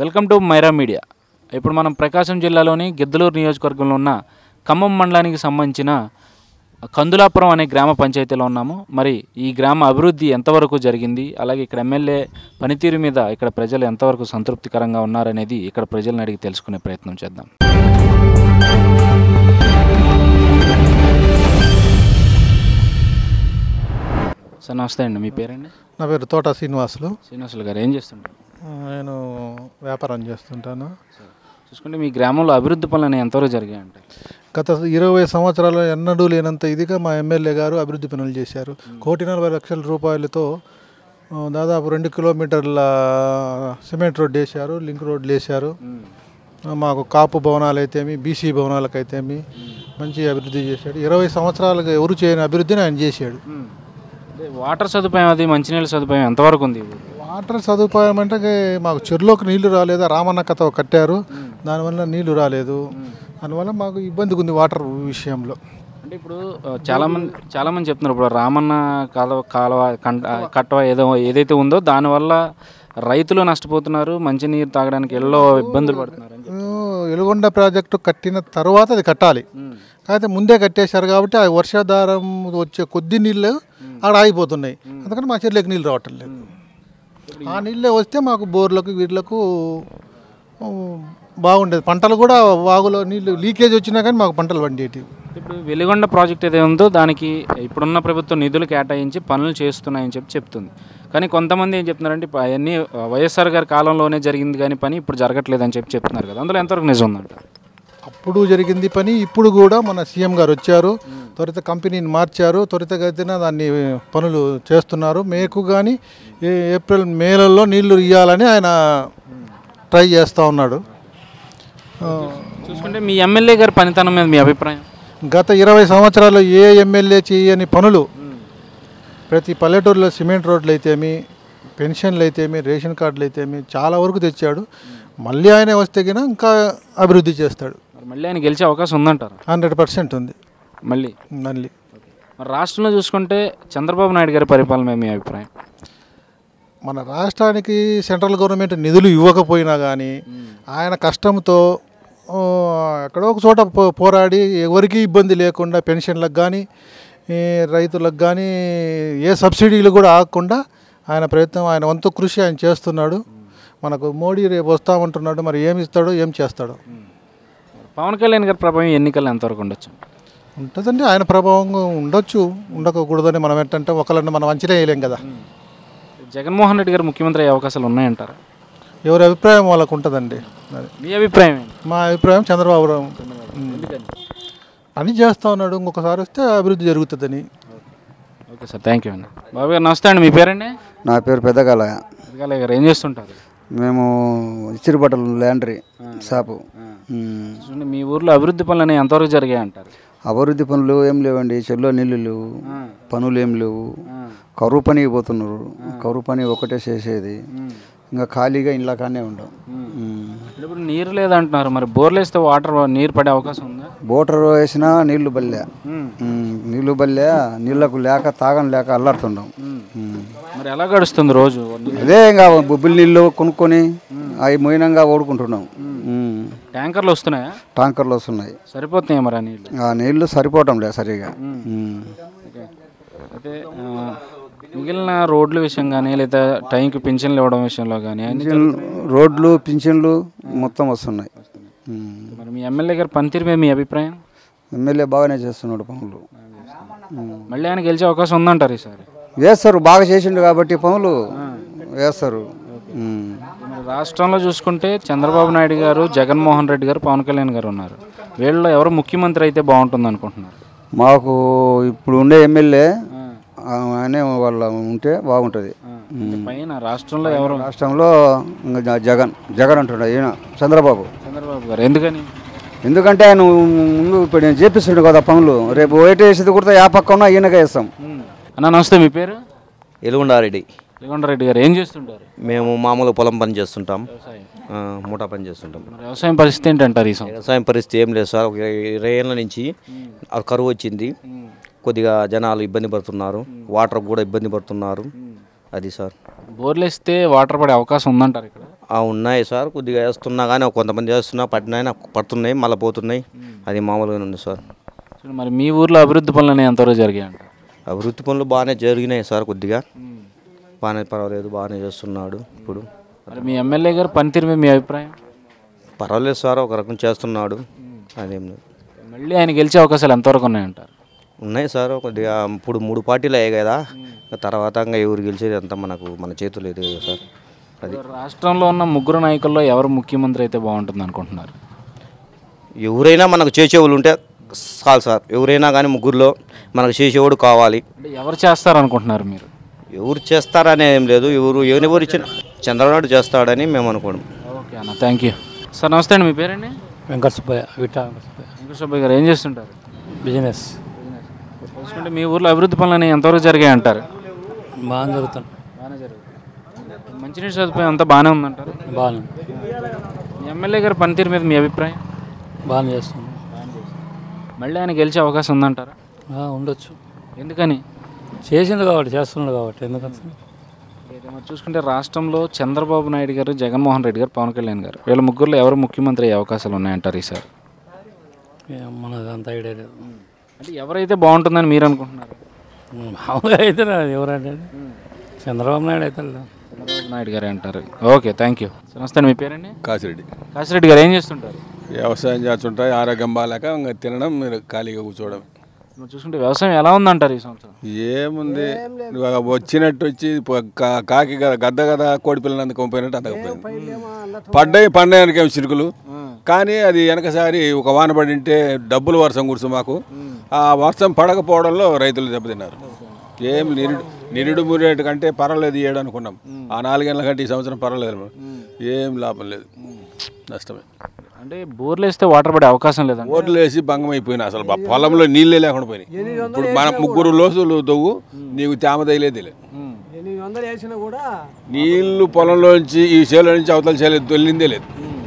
Welcome to Myra media ఇప్పుడు మనం ప్రకాశం జిల్లాలోని గిద్దలూరు నియోజకవర్గంలో ఉన్న ఖమ్మం మండలానికి సంబంధించిన కందులాపురం అనే గ్రామ పంచాయతీలో ఉన్నాము మరి ఈ గ్రామ అభివృద్ధి ఎంతవరకు జరిగింది అలాగే ఇక్కడ ఎమ్మెల్యే పనితీరు మీద ఇక్కడ ప్రజలు ఎంతవరకు సంతృప్తికరంగా ఉన్నారనేది ఇక్కడ ప్రజలను అడిగి తెలుసుకునే ప్రయత్నం చేద్దాం సార్ నమస్తే అండి మీ పేరండి నా పేరు తోట శ్రీనివాసులు శ్రీనివాసులు గారు ఏం చేస్తుంటారు నేను వ్యాపారం చేస్తుంటాను చూసుకుంటే మీ గ్రామంలో అభివృద్ధి పనులు అనేవి ఎంతవరకు జరిగాయంటే గత ఇరవై సంవత్సరాలు ఎన్నడూ లేనంత ఇదిగా మా ఎమ్మెల్యే గారు అభివృద్ధి పనులు చేశారు కోటి నలభై లక్షల రూపాయలతో ఆ, దాదాపు రెండు కిలోమీటర్ల సిమెంట్ రోడ్ వేశారు లింక్ రోడ్లు వేశారు ఆ, మాకు కాపు భవనాలు అయితేమి బీసీ భవనాలకు అయితేమి మంచి అభివృద్ధి చేశాడు ఇరవై సంవత్సరాలుగా ఎవరు చేయని అభివృద్ధిని ఆయన చేశాడు అంటే వాటర్ సదుపాయం అది మంచినీళ్ళ సదుపాయం ఎంతవరకు ఉంది ఈ ఊరు? వాటర్ సదుపాయం అంటే మాకు చెరువులోకి నీళ్లు రాలేదు రామన్న కథ కట్టారు దానివల్ల నీళ్లు రాలేదు దానివల్ల మాకు ఇబ్బందిగా ఉంది వాటర్ విషయంలో అంటే ఇప్పుడు ఆ, చాలా మంది చాలా మంది చెప్తున్నారు ఇప్పుడు రామన్న కాలువ కాలువ కంట కట్టవ ఏదో ఏదైతే ఉందో దానివల్ల రైతులు నష్టపోతున్నారు మంచినీరు తాగడానికి ఎల్లో ఇబ్బందులు పడుతున్నారు అని చెప్పి. వెలుగొండ ప్రాజెక్టు కట్టిన తర్వాత అది కట్టాలి ఉమ్. కాకపోతే ముందే కట్టేశారు కాబట్టి ఆ వర్షాధారం వచ్చే కొద్ది నీళ్ళు ఆడ ఆగిపోతున్నాయి అందుకని మా చెర్లోకి నీళ్ళు రావటం లేదు ఆ నీళ్ళే వస్తే మాకు బోర్లకు వీళ్ళకు ఆ, బాగుండేది పంటలు కూడా వాగులో నీళ్ళు లీకేజ్ వచ్చినా కానీ మాకు పంటలు పండేటివి ఇప్పుడు వెలిగొండ ప్రాజెక్ట్ ఏదైతే ఉందో దానికి ఇప్పుడున్న ప్రభుత్వం నిధులు కేటాయించి పనులు చేస్తున్నాయని చెప్పి చెప్తుంది కానీ కొంతమంది ఏం చెప్తున్నారంటే ఇప్పుడు అవన్నీ వైఎస్ఆర్ గారి కాలంలోనే జరిగింది కానీ పని ఇప్పుడు జరగట్లేదని చెప్పి చెప్తున్నారు కదా అందులో ఎంతవరకు నిజం ఉందంట అప్పుడు జరిగింది పని ఇప్పుడు కూడా మన సీఎం గారు వచ్చారు త్వరిత కంపెనీని మార్చారు త్వరితగతిన దాన్ని పనులు చేస్తున్నారు మేకు కానీ ఏప్రిల్ మేలలో నీళ్లు ఇవ్వాలని ఆయన ట్రై చేస్తూ ఉన్నాడు ఆ, చూసుకుంటే మీ ఎమ్మెల్యే గారి పనితనం మీద మీ అభిప్రాయం గత ఇరవై సంవత్సరాలు ఏ ఎమ్మెల్యే చేయని పనులు ప్రతి పల్లెటూరులో సిమెంట్ రోడ్లు అయితేమి పెన్షన్లు అయితేమి రేషన్ కార్డులు అయితేమి చాలా వరకు తెచ్చాడు మళ్ళీ ఆయన వస్తే గిన ఇంకా అభివృద్ధి చేస్తాడు మరి మళ్ళీ ఆయన గెలిచే అవకాశం ఉందంటారు హండ్రెడ్ పర్సెంట్ ఉంది మళ్ళీ మళ్ళీ మరి రాష్ట్రంలో చూసుకుంటే చంద్రబాబు నాయుడు గారి పరిపాలన మీద మీ అభిప్రాయం మన రాష్ట్రానికి సెంట్రల్ గవర్నమెంట్ నిధులు ఇవ్వకపోయినా కానీ ఆయన కష్టంతో ఆ, ఎక్కడో ఒక చోట పో- పోరాడి ఎవరికీ ఇబ్బంది లేకుండా పెన్షన్లకు కానీ ఈ రైతులకు కానీ ఏ సబ్సిడీలు కూడా ఆగకుండా ఆయన ప్రయత్నం ఆయన వంతు కృషి ఆయన చేస్తున్నాడు మనకు మోడీ రేపు వస్తామంటున్నాడు మరి ఏమి ఇస్తాడో ఏం చేస్తాడో పవన్ కళ్యాణ్ గారి ప్రభావం ఎన్నికల్లో ఎంతవరకు ఉండొచ్చు ఉంటుందండి ఆయన ప్రభావం ఉండొచ్చు ఉండకూడదని మనం ఏంటంటే ఒకళ్ళని మనం అంచనా వేయలేం కదా జగన్మోహన్ రెడ్డి గారు ముఖ్యమంత్రి అయ్యే అవకాశాలు ఉన్నాయంటారా ఎవరి అభిప్రాయం వాళ్ళకు ఉంటుందండి అది మీ అభిప్రాయం ఏంటి మా అభిప్రాయం చంద్రబాబు రావు ఎందుకని పని చేస్తూ ఉన్నాడు ఇంకొకసారి వస్తే అభివృద్ధి జరుగుతుందని ఓకే సార్ థ్యాంక్ యూ అండి బాబు గారు నమస్తే అండి మీ పేరండి నా పేరు పెద్దగాలయ్య ఎదగాలయ్య గారు ఏం చేస్తుంటారు మేము ఇచ్చిరి బట్టలు ల్యాండ్రీ షాపు ఉమ్. చూడండి మీ ఊర్లో అభివృద్ధి పనులు అనేవి ఎంతవరకు జరిగాయి అంటారు అభివృద్ధి పనులు ఏం లేవండి చెల్లో నీళ్ళు లేవు పనులు ఏం లేవు కరువు పనికి పోతున్నారు కరువు పని ఒకటే చేసేది ఇంకా ఖాళీగా ఇంట్లో కానే ఉండవు ఉమ్. ఇప్పుడు నీరు లేదంటున్నారు మరి బోర్లు వేస్తే వాటర్ నీరు పడే అవకాశం ఉందా బోటర్ వేసినా నీళ్లు బల్లే ఉమ్, నీళ్లు బల్లే నీళ్ళకు లేక తాగని లేక అల్లాడుతుండం ఉమ్. మరి ఎలా గడుస్తుంది రోజు అదే ఇంకా బొబ్బిలి నీళ్ళు కొనుక్కొని అవి మోయినంగా ఓడుకుంటున్నాం ఉమ్. ట్యాంకర్లు వస్తున్నాయా టాంకర్లు వస్తున్నాయి సరిపోతున్నాయి మరి ఆ నీళ్ళు ఆ నీళ్లు సరిపోవటం లేదు సరిగా ఉమ్. ఓకే అయితే ఆ, మిగిలిన రోడ్ల విషయం కానీ లేదా టైంకి పింఛన్లు ఇవ్వడం విషయంలో కానీ అన్ని పింఛన్లు, రోడ్లు పింఛన్లు మొత్తం వస్తున్నాయి ఉమ్. మరి మీ ఎమ్మెల్యే గారి పనితీరు మీద మీ అభిప్రాయం ఎమ్మెల్యే బాగానే చేస్తున్నాడు పనులు ఉమ్. మళ్ళీ ఆయన గెలిచే అవకాశం ఉందంటారు ఈసారి వేస్తారు బాగా చేసిండు కాబట్టి పనులు వేస్తారు ఉమ్. మరి రాష్ట్రంలో చూసుకుంటే చంద్రబాబు నాయుడు గారు జగన్మోహన్ రెడ్డి గారు పవన్ కళ్యాణ్ గారు ఉన్నారు వీళ్ళలో ఎవరు ముఖ్యమంత్రి అయితే బాగుంటుంది అనుకుంటున్నారు మాకు ఇప్పుడు ఉండే ఎమ్మెల్యే ఆయనే వాళ్ళ ఉంటే బాగుంటుంది అంటే పైన రాష్ట్రంలో ఎవరు రాష్ట్రంలో ఇంకా జ- జగన్ జగన్ అంటున్నాడు ఈయన చంద్రబాబు చంద్రబాబు గారు ఎందుకని ఎందుకంటే ఆయన ముందు ఇప్పుడు నేను చేపిస్తుండే కదా పనులు రేపు ఓటు వేసేది కూడా యా పక్కన ఈయనకే వేస్తాం అన్న నమస్తే మీ పేరు ఎలుగుండారెడ్డి రెడ్డి గారు ఏం చేస్తుంటారు మేము మామూలు పొలం పని చేస్తుంటాం వ్యవసాయం ఆ, మూటా పని చేస్తుంటాం మరి వ్యవసాయం పరిస్థితి ఏంటంటారు ఈ సంవత్సరం వ్యవసాయం పరిస్థితి ఏం లేదు సార్ ఒక ఇరవై ఏళ్ళ నుంచి ఆ కరువు వచ్చింది కొద్దిగా జనాలు ఇబ్బంది పడుతున్నారు వాటర్ కూడా ఇబ్బంది పడుతున్నారు అది సార్ బోర్లు వేస్తే వాటర్ పడే అవకాశం ఉందంటారు ఇక్కడ ఆ ఉన్నాయి సార్ కొద్దిగా వేస్తున్నా కానీ కొంతమంది వేస్తున్నా పట్టినాయి నాకు పడుతున్నాయి మళ్ళీ పోతున్నాయి అది మామూలుగానే ఉంది సార్ చూడండి, మరి మీ ఊర్లో అభివృద్ధి పనులు అనేవి ఎంతవరకు జరిగాయి అంటారు అభివృద్ధి పనులు బాగానే జరిగినాయి సార్ కొద్దిగా బాగానే పర్వాలేదు బాగానే చేస్తున్నాడు ఇప్పుడు మరి మీ ఎమ్మెల్యే గారు పనితీరు మీద మీ అభిప్రాయం పర్వాలేదు సార్ ఒక రకం చేస్తున్నాడు అదేం లేదు మళ్ళీ ఆయన గెలిచే అవకాశాలు ఎంతవరకు ఉన్నాయంటారు ఉన్నాయి సార్ కొద్దిగా ఇప్పుడు మూడు పార్టీలు అయ్యాయి కదా ఇంకా తర్వాత ఇంకా ఎవరు గెలిచేది అంతా మనకు మన చేతులు లేదు కదా సార్ అది రాష్ట్రంలో ఉన్న ముగ్గురు నాయకుల్లో ఎవరు ముఖ్యమంత్రి అయితే బాగుంటుంది అనుకుంటున్నారు ఎవరైనా మనకు చేసేవాళ్ళు ఉంటే చాలు సార్ ఎవరైనా కానీ ముగ్గురులో మనకు చేసేవాడు కావాలి అంటే ఎవరు చేస్తారు అనుకుంటున్నారు మీరు ఎవరు చేస్తారనే ఏం లేదు ఎవరు ఎవరు ఇచ్చిన చంద్రబాబు నాయుడు చేస్తాడని మేము అనుకోవడం ఓకే అన్న థ్యాంక్ యూ సార్ నమస్తే అండి మీ పేరండి వెంకట సుబ్బయ్య విఠా వెంకట సుబ్బయ్య వెంకటేశ్వర గారు ఏం చేస్తుంటారు బిజినెస్ చూసుకుంటే మీ ఊర్లో అభివృద్ధి పనులు అనేవి ఎంతవరకు జరిగాయి అంటారు బాగా జరుగుతుంది బాగానే జరుగుతుంది మంచినీటి సదుపాయం అంతా బాగానే ఉందంటారు బాగానే మీ ఎమ్మెల్యే గారి పనితీరు మీద మీ అభిప్రాయం బాగానే చేస్తుంది మళ్ళీ ఆయన గెలిచే అవకాశం ఉందంటారా ఆ, ఉండొచ్చు ఎందుకని చేసింది కాబట్టి చేస్తున్నాడు కాబట్టి ఎందుకంటే అయితే మరి చూసుకుంటే రాష్ట్రంలో చంద్రబాబు నాయుడు గారు జగన్మోహన్ రెడ్డి గారు పవన్ కళ్యాణ్ గారు వీళ్ళ ముగ్గురులో ఎవరు ముఖ్యమంత్రి అయ్యే అవకాశాలు ఉన్నాయంటారు ఈసారి ఏం మనకు అంత ఐడియా లేదు అంటే ఎవరైతే బాగుంటుందని మీరు అనుకుంటున్నారు మామూలుగా అయితే రాదు ఎవరంటే చంద్రబాబు నాయుడు అయితే లేదు. చంద్రబాబు నాయుడు గారే అంటారు ఓకే థ్యాంక్ యూ నమస్తే మీ పేరండి కాసిరెడ్డి కాశిరెడ్డి గారు ఏం చేస్తుంటారు వ్యవసాయం చేస్తుంటాయి ఆరోగ్యం బాగాలేక ఇంకా తినడం మీరు ఖాళీగా కూర్చోవడం మరి చూసుకుంటే వ్యవసాయం ఎలా ఉందంటారు ఈ సంవత్సరం ఏముంది ఇవాళ వచ్చినట్టు వచ్చి ప- కా- కాకి గద గద్ద కదా కోడి పిల్లలు అందుకోపోయినట్టు అందకపోయింది పడ్డాయి పండడానికి ఏమి చిరుకులు కానీ అది వెనకసారి ఒక వాన పడింటే డబ్బులు వర్షం కురుసు మాకు ఆ వర్షం పడకపోవడంలో రైతులు దెబ్బతిన్నారు ఏం నిరుడు నిరుడు మురేటు కంటే పర్వాలేదు ఇయ్యడు అనుకున్నాం ఆ నాలుగేళ్ల కంటే ఈ సంవత్సరం పర్వాలేదు ఏం లాభం లేదు నష్టమే అంటే బోర్లు వేస్తే వాటర్ పడే అవకాశం లేదండి ఓట్లు వేసి భంగం అయిపోయినా అసలు బా- పొలంలో నీళ్ళే లేకుండా పోయినాయి ఇప్పుడు మన ముగ్గురు లోసులు దవ్వు నీకు తేమ తగిలేదు నీళ్లు పొలంలోంచి ఈ చేలో నుంచి అవతల చేలేదు తొలిందే లేదు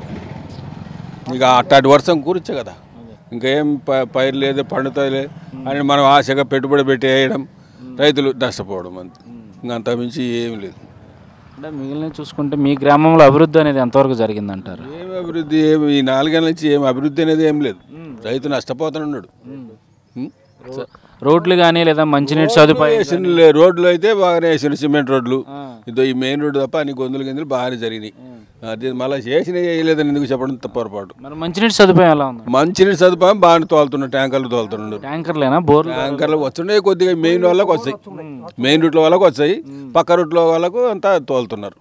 ఇక అట్టాటి వర్షం కూర్చే కదా ఇంకేం ప- పైరు లేదు పండుతుంది లేదు అని మనం ఆశగా పెట్టుబడి పెట్టి వేయడం రైతులు నష్టపోవడం అంతే ఇంకా అంత మించి ఏమి లేదు అంటే మిగిలిన చూసుకుంటే మీ గ్రామంలో అభివృద్ధి అనేది ఎంతవరకు జరిగిందంటారు ఏమి అభివృద్ధి ఏమి ఈ నాలుగేళ్ళ నుంచి ఏమి అభివృద్ధి అనేది ఏం లేదు రైతు నష్టపోతున్నాడు ఉం? రోడ్లు కానీ లేదా మంచినీటి సదుపాయం వేసిన లే- రోడ్లు అయితే బాగానే వేసిన సిమెంట్ రోడ్లు ఇదో ఈ మెయిన్ రోడ్డు తప్ప అన్ని గొంతులు గిందులు బాగానే జరిగినాయి అది మళ్ళీ చేసిన వేయలేదని ఎందుకు చెప్పడం తప్ప పొరపాటు మరి మంచినీటి సదుపాయం ఎలా ఉంది మంచినీటి సదుపాయం బాగానే తోలుతున్నాడు ట్యాంకర్లు తోలుతున్నాడు ట్యాంకర్లేనా బోర్లు ట్యాంకర్లు వస్తున్నాయి కొద్దిగా మెయిన్ వాళ్ళకి వస్తాయి మెయిన్ రూట్లో వాళ్ళకి వస్తాయి పక్క రూట్లో వాళ్ళకు అంతా తోలుతున్నారు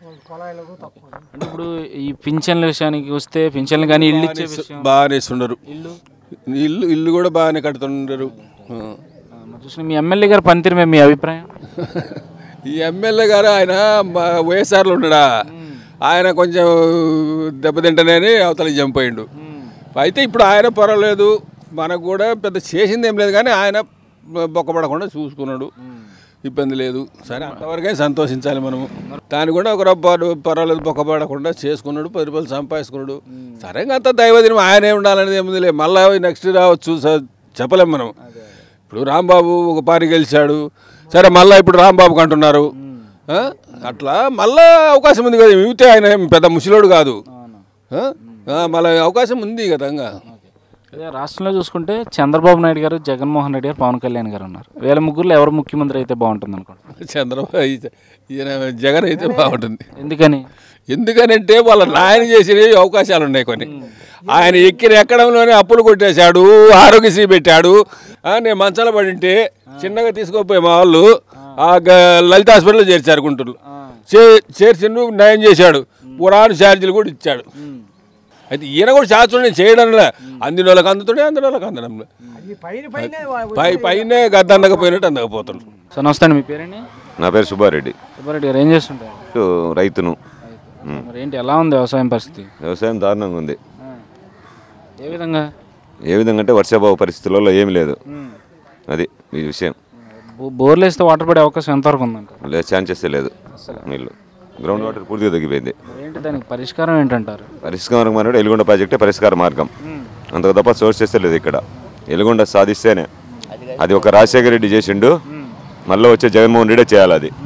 అంటే ఇప్పుడు ఈ పింఛన్ల విషయానికి వస్తే పింఛన్లు కానీ ఇల్లు ఇచ్చే విషయం బాగానే ఇస్తున్నారు ఇల్లు ఇల్లు ఇల్లు కూడా బాగానే కడుతున్నారు ఆ. ఆ, మరి చూసిన మీ ఎమ్మెల్యే గారి పనితీరు మీద మీ అభిప్రాయం ఈ ఎమ్మెల్యే గారు ఆయన మా వైఎస్ఆర్లో ఉన్నాడా ఆయన కొంచెం దెబ్బతింటనేని అవతల చంపోయిండు అయితే ఇప్పుడు ఆయన పర్వాలేదు మనకు కూడా పెద్ద చేసింది ఏం లేదు కానీ ఆయన బొక్కపడకుండా చూసుకున్నాడు ఇబ్బంది లేదు సరే అంతవరకే సంతోషించాలి మనము దాన్ని కూడా ఒక రూపాయలు పర్వాలేదు బొక్కపడకుండా చేసుకున్నాడు పది రూపాయలు సంపాదించుకున్నాడు సరే ఇంకా అంత దైవదినం ఆయనే ఉండాలనేది ఏముంది లేదు మళ్ళీ నెక్స్ట్ రావచ్చు స- చెప్పలేం మనం ఇప్పుడు రాంబాబు ఒక పారి గెలిచాడు సరే మళ్ళీ ఇప్పుడు రాంబాబుకి అంటున్నారు ఆ? అట్లా మళ్ళా అవకాశం ఉంది కదా యూతే ఆయన ఏం పెద్ద ముసలోడు కాదు ఆ? ఆ, మళ్ళీ అవకాశం ఉంది కదా ఇంకా అదే రాష్ట్రంలో చూసుకుంటే చంద్రబాబు నాయుడు గారు జగన్మోహన్ రెడ్డి గారు పవన్ కళ్యాణ్ గారు ఉన్నారు వీళ్ళ ముగ్గురులో ఎవరు ముఖ్యమంత్రి అయితే బాగుంటుంది అనుకుంటున్నారు చంద్రబాబు అయితే- ఈయన జగన్ అయితే బాగుంటుంది ఎందుకని ఎందుకనంటే వాళ్ళ నాయన చేసిన అవకాశాలు ఉన్నాయి కొన్ని ఆయన ఎక్కిన ఎక్కడంలోనే అప్పులు కొట్టేశాడు ఆరోగ్యశ్రీ పెట్టాడు ఆ, నేను మంచాల పడి ఉంటే చిన్నగా తీసుకుపోయి మా వాళ్ళు ఆ గ- లలిత హాస్పిటల్లో చేర్చారు గుంటూరు చే చేర్చిండు నయం చేశాడు పురాణ ఛార్జీలు కూడా ఇచ్చాడు అయితే ఈయన కూడా శాస్త్రం చేయడంలే అందిన వాళ్ళకి అందుతుండే అందిన వాళ్ళకి అందడంలే పై పైనే గద్ద అందకపోయినట్టు అందకపోతున్నాడు సో నమస్తే అండి మీ పేరండి నా పేరు సుబ్బారెడ్డి సుబ్బారెడ్డి గారు ఏం చేస్తుంటారు ఇటు రైతును మరి ఏంటి ఎలా ఉంది వ్యవసాయం పరిస్థితి వ్యవసాయం దారుణంగా ఉంది ఏ విధంగా ఏ విధంగా అంటే వర్షాభావ పరిస్థితులలో ఏమీ లేదు అది ఈ విషయం బో- బోర్లు వేస్తే వాటర్ పడే అవకాశం ఎంతవరకు ఉందంట లేదు ఛాన్సెస్ లేదు నీళ్ళు గ్రౌండ్ వాటర్ పూర్తిగా తగ్గిపోయింది మరి ఏంటి దానికి పరిష్కారం ఏంటంటారు పరిష్కారం అనేది ఎలుగొండ ప్రాజెక్టే పరిష్కార మార్గం అంతకు తప్ప సోర్స్ చేస్తే లేదు ఇక్కడ ఎలుగొండ సాధిస్తేనే అది ఒక రాజశేఖర రెడ్డి చేసిండు మళ్ళీ వచ్చే జగన్మోహన్ రెడ్డి చేయాలి అది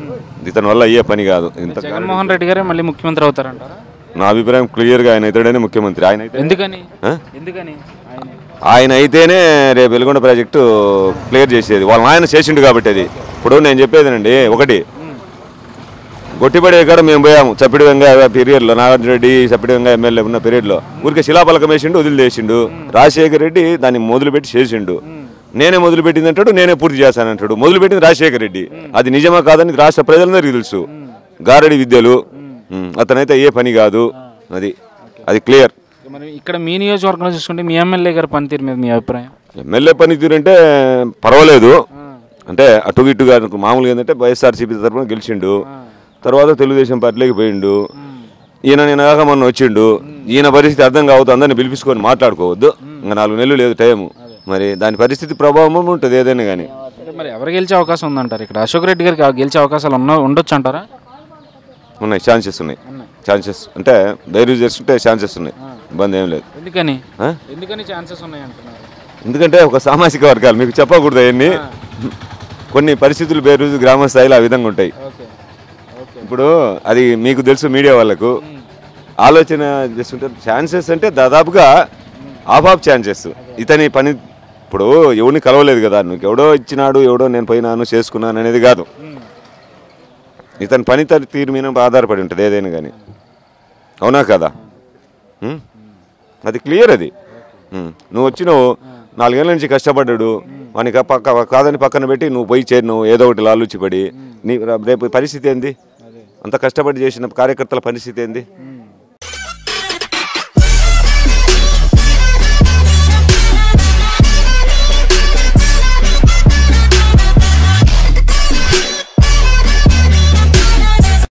ఇతని వల్ల అయ్యే పని కాదు ఇంత జగన్మోహన్ రెడ్డి గారే మళ్ళీ ముఖ్యమంత్రి అవుతారంటారా నా అభిప్రాయం క్లియర్గా ఆయన ఇతడనే ముఖ్యమంత్రి ఆయన అయితే ఎందుకని ఆ? ఎందుకని ఆయన ఆయన అయితేనే రేపు వెలుగొండ ప్రాజెక్టు క్లియర్ చేసేది వాళ్ళ ఆయన చేసిండు కాబట్టి అది ఇప్పుడు నేను చెప్పేదేనండి ఒకటి గొట్టిపడే కాడ మేము పోయాము చప్పిడి వెంగయ్య పీరియడ్లో నాగార్జున రెడ్డి చప్పిడి వెంగయ్య ఎమ్మెల్యే ఉన్న పీరియడ్లో ఊరికే శిలాపలకం వేసిండు వదిలిదేసిండు రాజశేఖర రెడ్డి దాన్ని మొదలుపెట్టి చేసిండు నేనే మొదలుపెట్టింది అంటాడు నేనే పూర్తి చేశానంటాడు మొదలుపెట్టింది రాజశేఖర రెడ్డి అది నిజమా కాదని రాష్ట్ర ప్రజలందరికీ తెలుసు గారడి విద్యలు ఉమ్, అతనైతే ఏ పని కాదు అది అది క్లియర్ మరి ఇక్కడ మీ నియోజకవర్గంలో చూసుకుంటే మీ ఎమ్మెల్యే గారి పనితీరు మీద మీ అభిప్రాయం ఎమ్మెల్యే పనితీరు అంటే పర్వాలేదు అంటే అటు ఇటుగా అనుకో- మామూలుగా ఏంటంటే వైఎస్ఆర్సీపీ తరఫున గెలిచిండు తర్వాత తెలుగుదేశం పార్టీలోకి పోయిండు ఈయన నేను కాక మొన్న వచ్చిండు ఈయన పరిస్థితి అర్థం కావద్దు అందరిని పిలిపించుకొని మాట్లాడుకోవద్దు ఇంకా నాలుగు నెలలు లేదు టైము మరి దాని పరిస్థితి ప్రభావం ఉంటుంది ఏదైనా కానీ అంటే మరి ఎవరు గెలిచే అవకాశం ఉందంటారు ఇక్కడ అశోక్ రెడ్డి గారికి గెలిచే అవకాశాలు ఉన్న ఉండొచ్చు అంటారా ఉన్నాయి ఛాన్సెస్ ఉన్నాయి ఛాన్సెస్ అంటే ధైర్యం చేసుకుంటే ఛాన్సెస్ ఉన్నాయి ఇబ్బంది ఏం లేదు ఎందుకని ఆ? ఎందుకని ఛాన్సెస్ ఉన్నాయి అంటున్నారు ఎందుకంటే ఒక సామాజిక వర్గాలు మీకు చెప్పకూడదు అవన్నీ కొన్ని పరిస్థితులు బేరు గ్రామ స్థాయిలో ఆ విధంగా ఉంటాయి ఓకే ఓకే ఇప్పుడు అది మీకు తెలుసు మీడియా వాళ్ళకు ఆలోచన చేస్తుంటే ఛాన్సెస్ అంటే దాదాపుగా ఆఫ్ ఆఫ్ ఛాన్సెస్ ఇతని పని ఇప్పుడు ఎవరిని కలవలేదు కదా నువ్వు ఎవడో ఇచ్చినాడు ఎవడో నేను పోయినాను చేసుకున్నాను అనేది కాదు ఇతని పని తరి- తీరు మీద ఆధారపడి ఉంటుంది ఏదైనా కానీ అవునా కదా ఉం? అది క్లియర్ అది ఉం. నువ్వు వచ్చినావు నాలుగేళ్ల నుంచి కష్టపడ్డాడు వానికి ఆ పక్క కాదని పక్కన పెట్టి నువ్వు పోయి చేరినావు ఏదో ఒకటి లాలుచిపడి నీ రేపు పరిస్థితి ఏంది అంత కష్టపడి చేసిన కార్యకర్తల పరిస్థితి ఏంది